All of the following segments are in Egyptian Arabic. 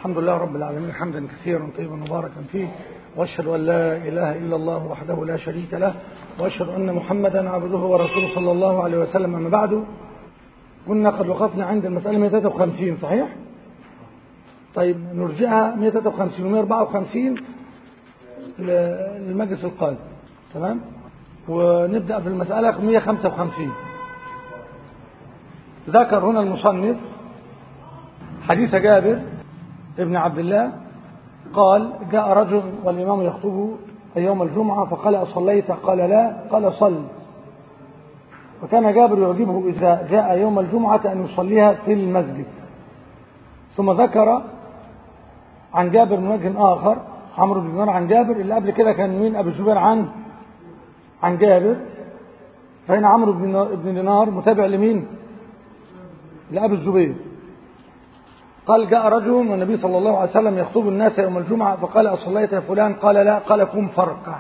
الحمد لله رب العالمين حمدا كثيرا طيبا مباركا فيه واشهد ان لا اله الا الله وحده لا شريك له واشهد ان محمدا عبده ورسوله صلى الله عليه وسلم اما بعد كنا قد وقفنا عند المساله 153 صحيح طيب نرجعها 153 و 154 للمجلس القادم تمام ونبدا في المساله 155 ذكر هنا المصنف حديث جابر ابن عبد الله قال جاء رجل والإمام يخطب يوم الجمعة فقال أصليت قال لا قال صل وكان جابر يعجبه إذا جاء يوم الجمعة أن يصليها في المسجد ثم ذكر عن جابر من وجه آخر عمرو بن دينار عن جابر اللي قبل كده كان مين أبو الزبير عن عن جابر فهنا عمرو بن دينار متابع لمين لأبي الزبير قال جاء رجل والنبي صلى الله عليه وسلم يخطب الناس يوم الجمعة فقال أصليت يا فلان قال لا قال قم فرقع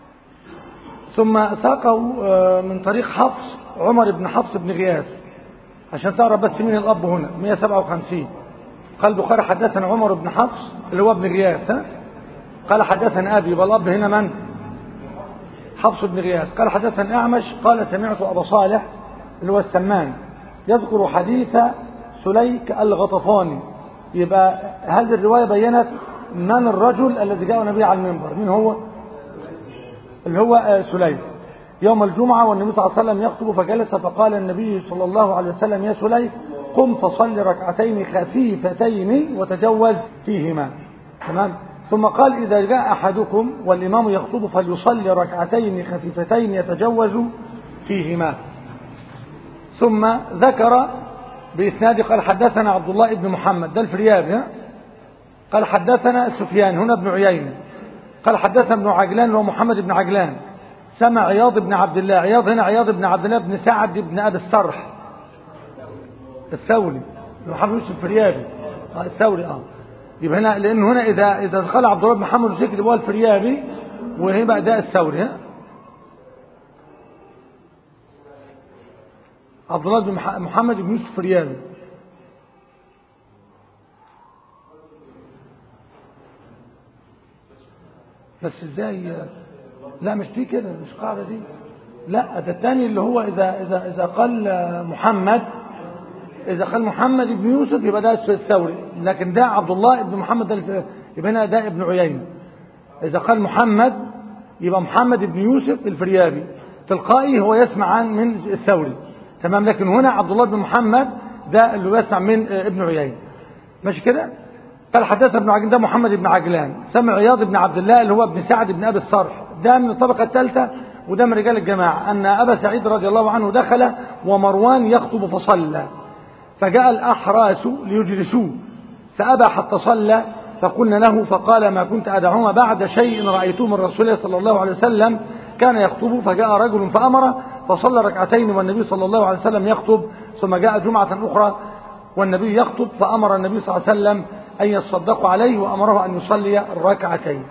ثم ساقه من طريق حفص عمر بن حفص بن غياث عشان تعرف بس مين الأب هنا 157 قال البخاري حدثنا عمر بن حفص اللي هو ابن غياث ها؟ قال حدثنا أبي والأب هنا من حفص بن غياث قال حدثنا أعمش قال سمعت أبا صالح اللي هو السمان يذكر حديث سليك الغطفاني يبقى هذه الرواية بينت من الرجل الذي جاء النبي على المنبر مين هو اللي هو سليك يوم الجمعة والنبي صلى الله عليه وسلم يخطب فجلس فقال النبي صلى الله عليه وسلم يا سليك قم فصل ركعتين خفيفتين وتجوز فيهما تمام ثم قال إذا جاء أحدكم والإمام يخطب فليصلي ركعتين خفيفتين يتجوز فيهما ثم ذكر بإسناد قال حدثنا عبد الله بن محمد ده الفريابي قال حدثنا سفيان هنا بن عيينة قال حدثنا ابن عجلان وهو محمد بن عجلان سمع عياض بن عبد الله عياض هنا عياض بن عبد الله بن سعد بن أبي السرح الثوري محمد يوسف الفريابي آه الثوري اه يبقى هنا لأن هنا إذا إذا دخل عبد الله بن محمد يوسف يبقى الفريابي وهيبقى ده الثوري ها عبد الله بن محمد بن يوسف فريابي بس ازاي لا مش دي كده مش قاعدة دي لا ده الثاني اللي هو اذا اذا اذا قال محمد اذا قال محمد بن يوسف يبقى ده الثوري لكن ده عبد الله بن محمد ده يبقى هنا ده ابن عيينة اذا قال محمد يبقى محمد بن يوسف الفريابي تلقائي هو يسمع عن من الثوري تمام لكن هنا عبد الله بن محمد ده اللي يسمع من ابن عيينة ماشي كده قال حدثنا ابن عجلان ده محمد بن عجلان سمع عياض بن عبد الله اللي هو ابن سعد بن ابي الصرح ده من الطبقه الثالثه وده من رجال الجماعه ان ابا سعيد رضي الله عنه دخل ومروان يخطب فصلى فجاء الاحراس ليجلسوه فابى حتى صلى فقلنا له فقال ما كنت ادعوما بعد شيء رايته من رسول الله صلى الله عليه وسلم كان يخطب فجاء رجل فامر فصلى ركعتين والنبي صلى الله عليه وسلم يخطب ثم جاء جمعة أخرى والنبي يخطب فأمر النبي صلى الله عليه وسلم أن يصدقوا عليه وأمره أن يصلي الركعتين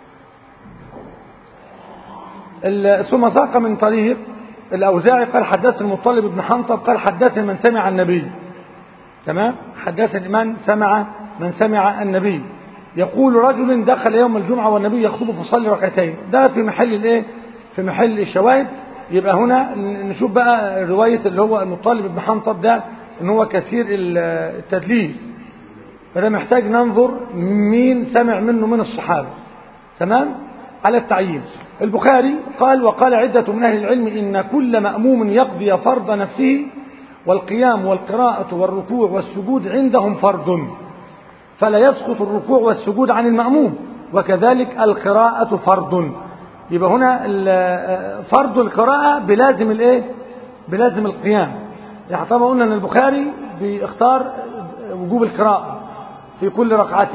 ثم ساق من طريق الأوزاعي قال حدث المطلب بن حنطب قال حدث من سمع النبي تمام حدث من سمع من سمع النبي يقول رجل دخل يوم الجمعة والنبي يخطب فصلي ركعتين ده في محل الايه في محل الشواهد يبقى هنا نشوف بقى رواية اللي هو المطالب بن حنطب ده ان هو كثير التدليس فده محتاج ننظر مين سمع منه من الصحابة تمام على التعيين البخاري قال وقال عدة من أهل العلم إن كل مأموم يقضي فرض نفسه والقيام والقراءة والركوع والسجود عندهم فرض فلا يسقط الركوع والسجود عن المأموم وكذلك القراءة فرض يبقى هنا فرض القراءة بلازم الايه بلازم القيام يعني طبعا قلنا ان البخاري بيختار وجوب القراءة في كل ركعة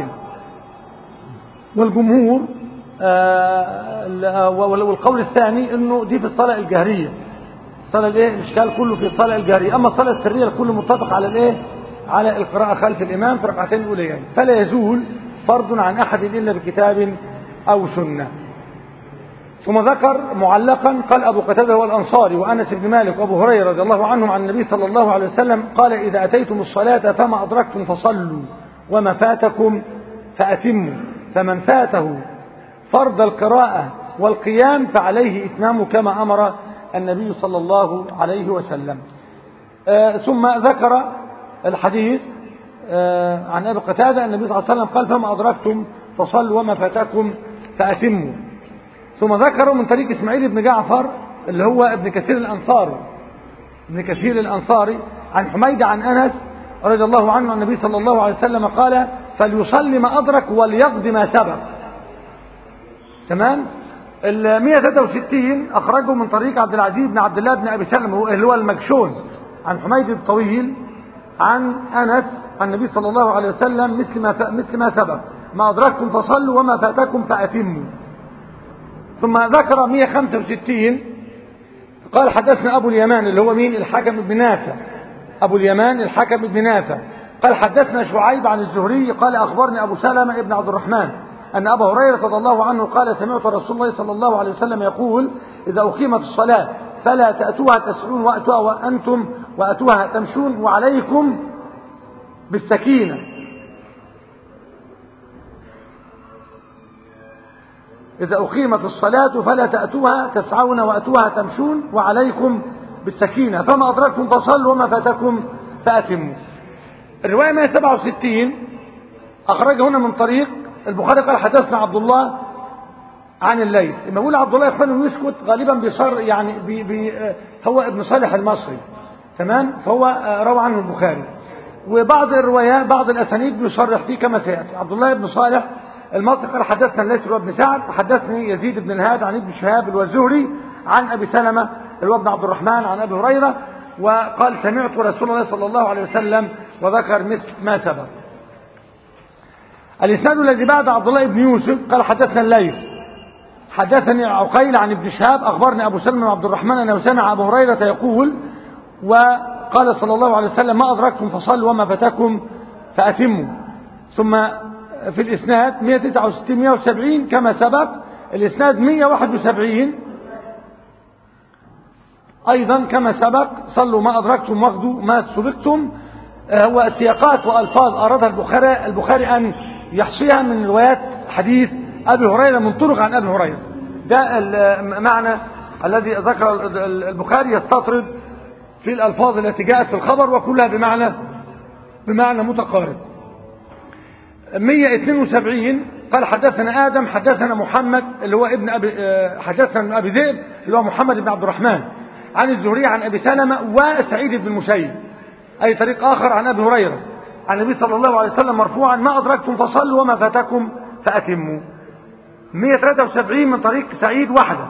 والجمهور والقول الثاني انه دي في الصلاة الجهرية الصلاة الايه الاشكال كله في الصلاة الجهرية اما الصلاة السرية الكل متفق على الايه على القراءة خلف الامام في ركعتين الاوليين فلا يزول فرض عن احد الا بكتاب او سنه ثم ذكر معلقا قال أبو قتادة هو الأنصاري وأنس بن مالك وأبو هريرة رضي الله عنهم عن النبي صلى الله عليه وسلم قال إذا أتيتم الصلاة فما أدركتم فصلوا وما فاتكم فأتموا فمن فاته فرض القراءة والقيام فعليه إتمام كما أمر النبي صلى الله عليه وسلم آه ثم ذكر الحديث آه عن أبي قتادة النبي صلى الله عليه وسلم قال فما أدركتم فصلوا وما فاتكم فأتموا ثم ذكروا من طريق إسماعيل بن جعفر اللي هو ابن كثير الأنصاري ابن كثير الأنصاري عن حميد عن أنس رضي الله عنه النبي صلى الله عليه وسلم قال فليصلي ما أدرك وليقض ما سبق تمام ال 163 أخرجه من طريق عبد العزيز بن عبد الله بن أبي سلمة اللي هو المكشون عن حميد الطويل عن أنس عن النبي صلى الله عليه وسلم مثل ما مثل ما سبق ما أدركتم فصلوا وما فاتكم فأتموا ثم ذكر 165 قال حدثنا أبو اليمان اللي هو مين الحكم بن نافع أبو اليمان الحكم بن نافع قال حدثنا شعيب عن الزهري قال أخبرني أبو سلمة ابن عبد الرحمن أن أبا هريرة رضي الله عنه قال سمعت رسول الله صلى الله عليه وسلم يقول إذا أقيمت الصلاة فلا تأتوها تسعون وأتوها وأنتم وأتوها تمشون وعليكم بالسكينة إذا أقيمت الصلاة فلا تأتوها تسعون وأتوها تمشون وعليكم بالسكينة فما أدركتم فصلوا وما فاتكم فأتموا الرواية 167 أخرج هنا من طريق البخاري قال حدثنا عبد الله عن الليث لما يقول عبد الله يا اخواني ويسكت غالبا بيصر يعني بي بي هو ابن صالح المصري تمام فهو روى عنه البخاري وبعض الروايات بعض الاسانيد بيصرح فيه كما سياتي عبد الله بن صالح المصري قال حدثنا الليث بن سعد حدثني يزيد بن الهاد عن ابن شهاب الوزهري عن ابي سلمه اللي هو ابن عبد الرحمن عن ابي هريره وقال سمعت رسول الله صلى الله عليه وسلم وذكر مثل ما سبق الإسناد الذي بعد عبد الله بن يوسف قال حدثنا الليث حدثني عقيل عن ابن شهاب أخبرني أبو سلمة وعبد الرحمن أنه سمع أبو هريرة يقول وقال صلى الله عليه وسلم ما أدركتم فصلوا وما فاتكم فأتموا ثم في الإسناد 169 170 كما سبق الإسناد 171 أيضا كما سبق صلوا ما أدركتم واخذوا ما سبقتم هو سياقات وألفاظ أرادها البخاري البخاري أن يحصيها من روايات حديث أبي هريرة من طرق عن أبي هريرة ده المعنى الذي ذكر البخاري يستطرد في الألفاظ التي جاءت في الخبر وكلها بمعنى بمعنى متقارب 172 قال حدثنا آدم حدثنا محمد اللي هو ابن أبي حدثنا ابن أبي ذئب اللي هو محمد بن عبد الرحمن عن الزهري عن أبي سلمة وسعيد بن المسيب أي طريق آخر عن أبي هريرة عن النبي صلى الله عليه وسلم مرفوعا ما أدركتم فصلوا وما فاتكم فأتموا 173 من طريق سعيد وحده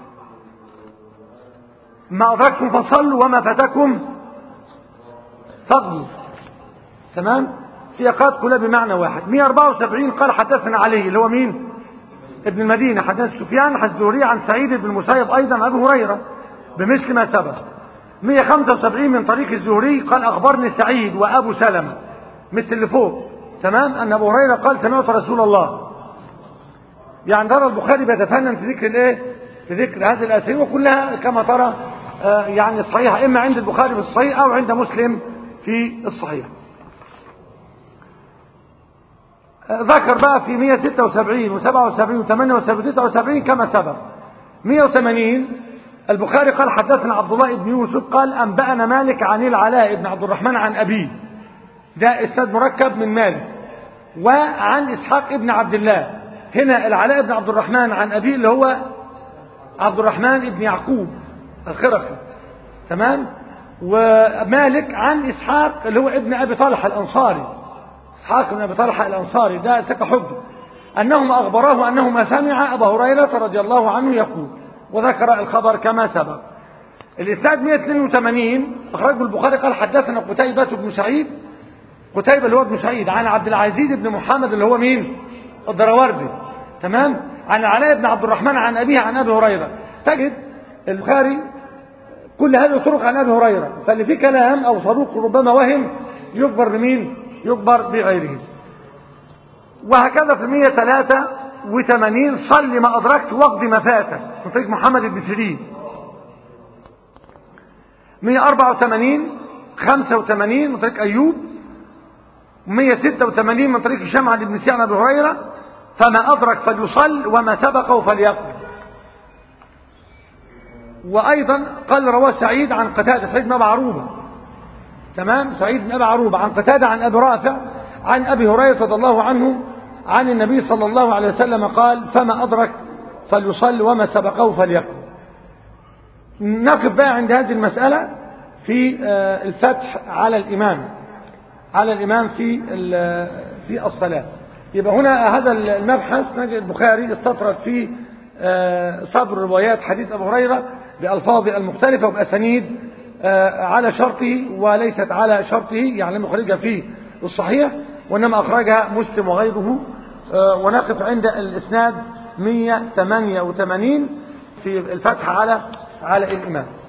ما أدركتم فصلوا وما فاتكم فقدوا تمام سياقات كلها بمعنى واحد 174 قال حدثنا علي اللي هو مين ابن المدينة حدث سفيان حدث الزهري عن سعيد بن المسيب أيضا أبو هريرة بمثل ما سبق 175 من طريق الزهري قال أخبرني سعيد وأبو سلمة مثل اللي فوق تمام أن أبو هريرة قال سمعت رسول الله يعني ترى البخاري بيتفنن في ذكر الايه في ذكر هذه الاسئله وكلها كما ترى آه يعني صحيحه اما عند البخاري في الصحيح او عند مسلم في الصحيح آه ذكر بقى في 176 و77 و78 و79 كما سبق 180 البخاري قال حدثنا عبد الله بن يوسف قال انبانا مالك عن العلاء بن عبد الرحمن عن ابيه ده اسناد مركب من مالك وعن اسحاق ابن عبد الله هنا العلاء بن عبد الرحمن عن أبيه اللي هو عبد الرحمن بن يعقوب الخرقي تمام ومالك عن إسحاق اللي هو ابن أبي طلحة الأنصاري إسحاق بن أبي طلحة الأنصاري ده ثقة حجه أنهم أخبراه أنه ما سمع أبا هريرة رضي الله عنه يقول وذكر الخبر كما سبق الإسناد 182 أخرجه البخاري قال حدثنا قتيبة بن سعيد قتيبة اللي هو ابن سعيد عن عبد العزيز بن محمد اللي هو مين الدراوردي تمام عن علاء بن عبد الرحمن عن أبيه عن أبي هريرة تجد البخاري كل هذه الطرق عن أبي هريرة فاللي فيه كلام أو صدوق ربما وهم يكبر بمين يكبر بغيره وهكذا في 183 صل ما أدركت وقضي ما فاتك من طريق محمد بن سيرين 184 85 من طريق أيوب 186 من طريق هشام عن ابن سيع عن ابي هريره فما ادرك فليصل وما سبقه فليقضي وايضا قال رواه سعيد عن قتاده سعيد بن ابي عروبه تمام سعيد بن ابي عروبه عن قتاده عن ابي رافع عن ابي هريره رضي الله عنه عن النبي صلى الله عليه وسلم قال فما ادرك فليصل وما سبقه فليقضي نقف بقى عند هذه المساله في الفتح على الامام على الإمام في في الصلاة يبقى هنا هذا المبحث نجد البخاري استطرد في صبر روايات حديث أبو هريرة بألفاظ المختلفة وبأسانيد على شرطه وليست على شرطه يعني لم يخرجها في الصحيح وإنما أخرجها مسلم وغيره ونقف عند الإسناد 188 في الفتح على على الإمام